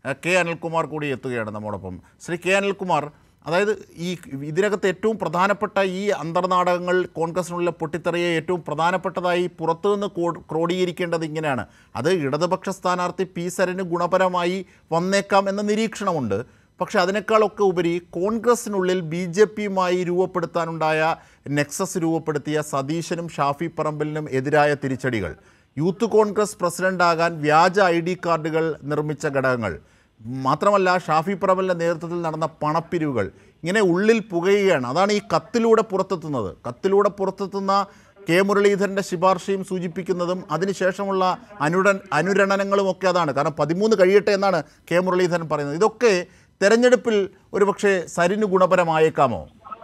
ഏഹ്, K Anilkumar കൂടി എത്തുകയാണ് നമ്മോടൊപ്പം ശ്രീ കെ അനിൽകുമാർ അതായത് ഈ ഇതിനകത്ത് ഏറ്റവും പ്രധാനപ്പെട്ട ഈ അന്തർനാടകങ്ങൾ കോൺഗ്രസിനുള്ള പൊട്ടിത്തെറിയെ ഏറ്റവും പ്രധാനപ്പെട്ടതായി പുറത്തുനിന്ന് ക്രോ- ക്രോഡീകരിക്കേണ്ടത് ഇങ്ങനെയാണ് അത് ഇടതുപക്ഷ സ്ഥാനാർത്ഥി പി സരന് ഗുണപരമായി വന്നേക്കാം എന്ന നിരീക്ഷണമുണ്ട് പക്ഷേ അതിനേക്കാളൊക്കെ ഉപരി കോൺഗ്രസിനുള്ളിൽ ബി ജെ പിയുമായി രൂപപ്പെടുത്താനുണ്ടായ നെക്സസ് രൂപപ്പെടുത്തിയ സതീശനും ഷാഫി പറമ്പലിനും എതിരായ തിരിച്ചടികൾ യൂത്ത് കോൺഗ്രസ് പ്രസിഡന്റാകാൻ വ്യാജ ഐ ഡി കാർഡുകൾ നിർമ്മിച്ച ഘടകങ്ങൾ മാത്രമല്ല ഷാഫി പറമ്പലിൻ്റെ നേതൃത്വത്തിൽ നടന്ന പണപ്പിരിവുകൾ ഇങ്ങനെ ഉള്ളിൽ പുകയുകയാണ് അതാണ് ഈ കത്തിലൂടെ പുറത്തെത്തുന്നത് കത്തിലൂടെ പുറത്തെത്തുന്ന കെ മുരളീധരൻ്റെ ശുപാർശയും സൂചിപ്പിക്കുന്നതും അതിനുശേഷമുള്ള അനുരൺ അനുരണനങ്ങളും ഒക്കെ അതാണ് കാരണം പതിമൂന്ന് കഴിയട്ടെ എന്നാണ് കെ മുരളീധരൻ പറയുന്നത് ഇതൊക്കെ തെരഞ്ഞെടുപ്പിൽ ഒരുപക്ഷെ സരിന് ഗുണപരമായേക്കാമോ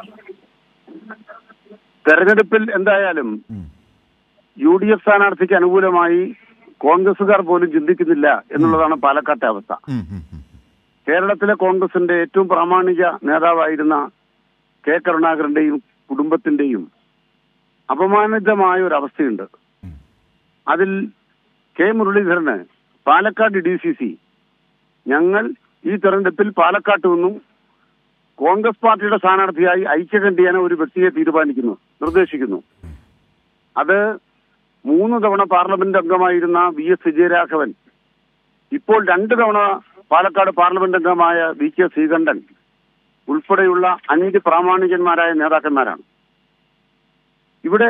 തെരഞ്ഞെടുപ്പിൽ എന്തായാലും യു ഡി എഫ് സ്ഥാനാർത്ഥിക്ക് അനുകൂലമായി കോൺഗ്രസുകാർ പോലും ചിന്തിക്കുന്നില്ല എന്നുള്ളതാണ് പാലക്കാട്ടെ അവസ്ഥ ഉം, ഉം, ഉം. കേരളത്തിലെ കോൺഗ്രസിന്റെ ഏറ്റവും പ്രാമാണിക നേതാവായിരുന്ന കെ കരുണാകരന്റെയും കുടുംബത്തിന്റെയും അപമാനിതമായ ഒരു അവസ്ഥയുണ്ട് അതിൽ കെ മുരളീധരന് പാലക്കാട് ഡി സി സി ഞങ്ങൾ ഈ തെരഞ്ഞെടുപ്പിൽ പാലക്കാട്ട് നിന്നും കോൺഗ്രസ് പാർട്ടിയുടെ സ്ഥാനാർത്ഥിയായി ഐക്യകണ്ഠ്യേന ഒരു വ്യക്തിയെ തീരുമാനിക്കുന്നു നിർദ്ദേശിക്കുന്നു അത് മൂന്ന് തവണ പാർലമെന്റ് അംഗമായിരുന്ന വി എസ് വിജയരാഘവൻ ഇപ്പോൾ രണ്ട് തവണ പാലക്കാട് പാർലമെന്റ് അംഗമായ വി കെ ശ്രീകണ്ഠൻ ഉൾപ്പെടെയുള്ള അഞ്ച് പ്രാമാണികന്മാരായ നേതാക്കന്മാരാണ് ഇവിടെ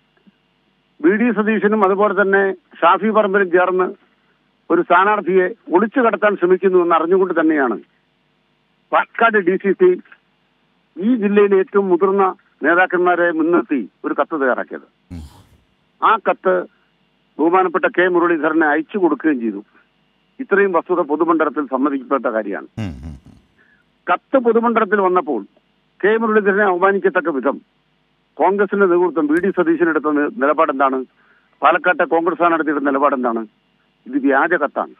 വി ഡി സതീശനും അതുപോലെ തന്നെ ഷാഫി പറമ്പിലും ചേർന്ന് ഒരു സ്ഥാനാർത്ഥിയെ ഒളിച്ചു കടത്താൻ ശ്രമിക്കുന്നു എന്ന് അറിഞ്ഞുകൊണ്ട് തന്നെയാണ് പാലക്കാട് ഡി സി സി ഈ ജില്ലയിലെ ഏറ്റവും മുതിർന്ന നേതാക്കന്മാരെ മുൻനിർത്തി ഒരു കത്ത് തയ്യാറാക്കിയത് ആ കത്ത് ബഹുമാനപ്പെട്ട കെ മുരളീധരനെ അയച്ചു കൊടുക്കുകയും ചെയ്തു ഇത്രയും വസ്തുത പൊതുമണ്ഡലത്തിൽ സമ്മതിക്കപ്പെട്ട കാര്യമാണ് ഉം, ഉം, ഉം. കത്ത് പൊതുമണ്ഡലത്തിൽ വന്നപ്പോൾ കെ മുരളീധരനെ അവമാനിക്കത്തക്ക വിധം കോൺഗ്രസിന്റെ നേതൃത്വം വി ഡി സതീശൻ എടുത്ത നി- നിലപാടെന്താണ് പാലക്കാട്ടെ കോൺഗ്രസ് സ്ഥാനാർത്ഥിയുടെ നിലപാടെന്താണ് ഇത് വ്യാജ കത്താണ്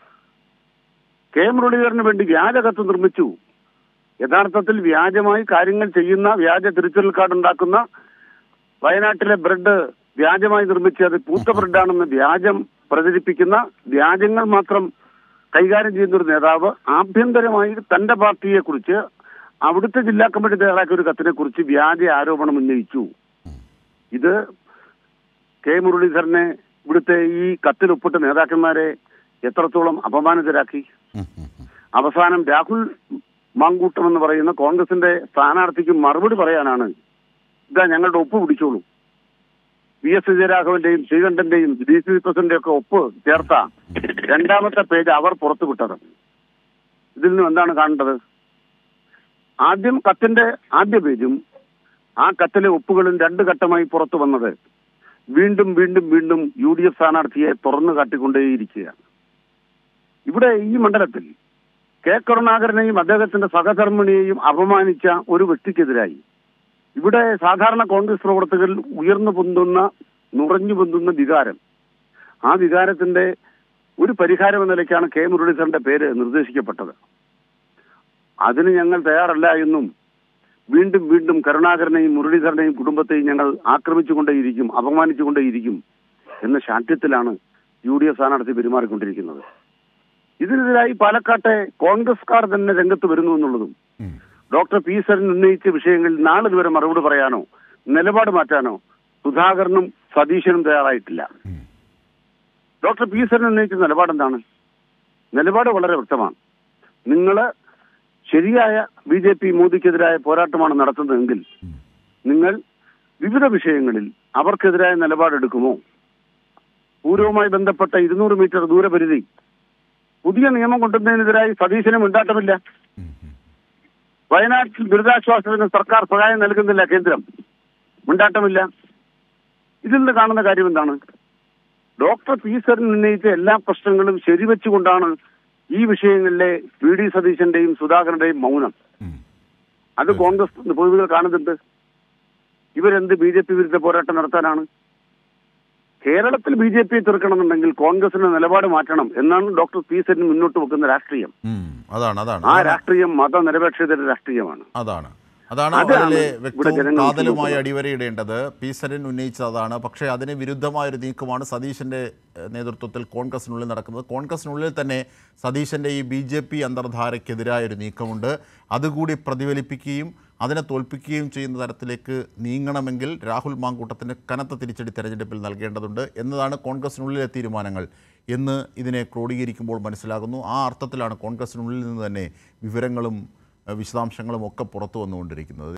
കെ മുരളീധരന് വേണ്ടി വ്യാജ കത്ത് നിർമ്മിച്ചു യഥാർത്ഥത്തിൽ വ്യാജമായി കാര്യങ്ങൾ ചെയ്യുന്ന വ്യാജ തിരിച്ചറിയൽ കാർഡ് ഉണ്ടാക്കുന്ന വയനാട്ടിലെ ബ്രെഡ് വ്യാജമായി നിർമ്മിച്ച് അത് പൂത്ത ബ്രെഡാണെന്ന് വ്യാജം പ്രചരിപ്പിക്കുന്ന വ്യാജങ്ങൾ മാത്രം കൈകാര്യം ചെയ്യുന്ന ഒരു നേതാവ് ആഭ്യന്തരമായി തന്റെ പാർട്ടിയെ കുറിച്ച് അവിടുത്തെ ജില്ലാ കമ്മിറ്റി തയ്യാറാക്കിയ ഒരു കത്തിനെ കുറിച്ച് വ്യാജ ആരോപണം ഉന്നയിച്ചു ഇത് കെ മുരളീധരനെ ഇവിടുത്തെ ഈ കത്തിൽ ഒപ്പിട്ട നേതാക്കന്മാരെ എത്രത്തോളം അപമാനിതരാക്കി ഉം, ഉം, ഉം. അവസാനം രാഹുൽ മാങ്കൂട്ടം എന്ന് പറയുന്ന കോൺഗ്രസിന്റെ സ്ഥാനാർത്ഥിക്ക് മറുപടി പറയാനാണ് ഇതാ ഞങ്ങളുടെ ഒപ്പ് പിടിച്ചോളൂ വി എസ് വിജയരാഘവന്റെയും ശ്രീകണ്ഠന്റെയും ഡി സി സി പ്രസിഡന്റിന്റെ ഒക്കെ ഒപ്പ് ചേർത്ത രണ്ടാമത്തെ പേജ് അവർ പുറത്തുവിട്ടത് ഇതിൽ നിന്നും എന്താണ് കാണേണ്ടത് ആദ്യം കത്തിന്റെ ആദ്യ പേജും ആ കത്തിലെ ഒപ്പുകളും രണ്ട് ഘട്ടമായി പുറത്തു വന്നത് വീണ്ടും വീണ്ടും വീണ്ടും യു ഡി എഫ് സ്ഥാനാർത്ഥിയെ തുറന്നു കാട്ടിക്കൊണ്ടേയിരിക്കുകയാണ് ഇവിടെ ഈ മണ്ഡലത്തിൽ കെ കരുണാകരനെയും അദ്ദേഹത്തിന്റെ സഹധർമ്മിണിയെയും അപമാനിച്ച ഒരു വ്യക്തിക്കെതിരായി ഇവിടെ സാധാരണ കോൺഗ്രസ് പ്രവർത്തകർ ഉയർന്നു പൊന്തുന്ന നുറഞ്ഞു പൊന്തുന്ന വികാരം ആ വികാരത്തിന്റെ ഒരു പരിഹാരം എന്ന നിലയ്ക്കാണ് കെ മുരളീധരന്റെ പേര് നിർദ്ദേശിക്കപ്പെട്ടത് അതിന് ഞങ്ങൾ തയ്യാറല്ല എന്നും വീണ്ടും വീണ്ടും കരുണാകരനെയും മുരളീധരനെയും കുടുംബത്തെയും ഞങ്ങൾ ആക്രമിച്ചുകൊണ്ടേയിരിക്കും അപമാനിച്ചുകൊണ്ടേയിരിക്കും എന്ന ശാഠ്യത്തിലാണ് യു ഡി എഫ് സ്ഥാനാർത്ഥി പെരുമാറിക്കൊണ്ടിരിക്കുന്നത് ഇതിനെതിരായി പാലക്കാട്ടെ കോൺഗ്രസ്കാർ തന്നെ രംഗത്ത് വരുന്നു എന്നുള്ളതും ഉം. ഡോക്ടർ പി സരൻ ഉന്നയിച്ച വിഷയങ്ങളിൽ നാളിതുവരെ മറുപടി പറയാനോ നിലപാട് മാറ്റാനോ സുധാകരനും സതീശനും തയ്യാറായിട്ടില്ല ഡോക്ടർ പി സരൻ ഉന്നയിച്ച നിലപാട് എന്താണ് നിലപാട് വളരെ വ്യക്തമാണ് നിങ്ങൾ ശരിയായ ബി ജെ പി മോദിക്കെതിരായ പോരാട്ടമാണ് നടത്തുന്നതെങ്കിൽ നിങ്ങൾ വിവിധ വിഷയങ്ങളിൽ അവർക്കെതിരായ നിലപാടെടുക്കുമോ പൂരവുമായി ബന്ധപ്പെട്ട ഇരുന്നൂറ് മീറ്റർ ദൂരപരിധി പുതിയ നിയമം കൊണ്ടുവന്നതിനെതിരായി സതീശന് മിണ്ടാട്ടമില്ല വയനാട്ടിൽ ദുരിതാശ്വാസത്തിന് സർക്കാർ സഹായം നൽകുന്നില്ല കേന്ദ്രം മിണ്ടാട്ടമില്ല ഇതിൽ നിന്ന് കാണുന്ന കാര്യം എന്താണ് ഡോക്ടർ പി സരൻ ഉന്നയിച്ച എല്ലാ പ്രശ്നങ്ങളും ശരിവെച്ചുകൊണ്ടാണ് ഈ വിഷയങ്ങളിലെ വി ഡി സതീശന്റെയും സുധാകരന്റെയും മൗനം ഉം. അത് കോൺഗ്രസ് പ്രതിനിധികൾ കാണുന്നുണ്ട് ഇവരെന്ത് ബി ജെ പി വിരുദ്ധ പോരാട്ടം നടത്താനാണ് കേരളത്തിൽ ബി ജെ പിയെ തീർക്കണമെന്നുണ്ടെങ്കിൽ കോൺഗ്രസിന്റെ നിലപാട് മാറ്റണം എന്നാണ് ഡോക്ടർ പി സരൻ മുന്നോട്ട് വെക്കുന്ന രാഷ്ട്രീയം ഉം. അതാണ് അതാണ് ആ രാഷ്ട്രീയം മതനിരപേക്ഷതയുടെ രാഷ്ട്രീയമാണ് അതാണ് അതാണ് അതാണ് അതിലെ ഇവിടെ വ്യക്തവും ജനങ്ങൾ കാതലുമായി ഉറ്റുനോക്കുന്നത്. അടിവരയിടേണ്ടത് പി സരൻ ഉന്നയിച്ചതാണ് പക്ഷേ അതിന് വിരുദ്ധമായൊരു നീക്കമാണ് സതീശൻ്റെ ഏഹ്, നേതൃത്വത്തിൽ കോൺഗ്രസിനുള്ളിൽ നടക്കുന്നത് കോൺഗ്രസിനുള്ളിൽ തന്നെ സതീശൻ്റെ ഈ ബി ജെ പി അന്തർധാരയ്ക്കെതിരായൊരു നീക്കമുണ്ട് അതുകൂടി പ്രതിഫലിപ്പിക്കുകയും അതിനെ തോൽപ്പിക്കുകയും ചെയ്യുന്ന തരത്തിലേക്ക് നീങ്ങണമെങ്കിൽ രാഹുൽ മാങ്കൂട്ടത്തിന് കനത്ത തിരിച്ചടി തെരഞ്ഞെടുപ്പിൽ നൽകേണ്ടതുണ്ട് എന്നതാണ് കോൺഗ്രസിനുള്ളിലെ തീരുമാനങ്ങൾ എന്ന് ഇതിനെ ക്രോഡീകരിക്കുമ്പോൾ മനസ്സിലാകുന്നു ആ അർത്ഥത്തിലാണ് കോൺഗ്രസിനുള്ളിൽ നിന്ന് തന്നെ വിവരങ്ങളും ഏഹ്, വിശദാംശങ്ങളും ഒക്കെ പുറത്തു വന്നുകൊണ്ടിരിക്കുന്നത്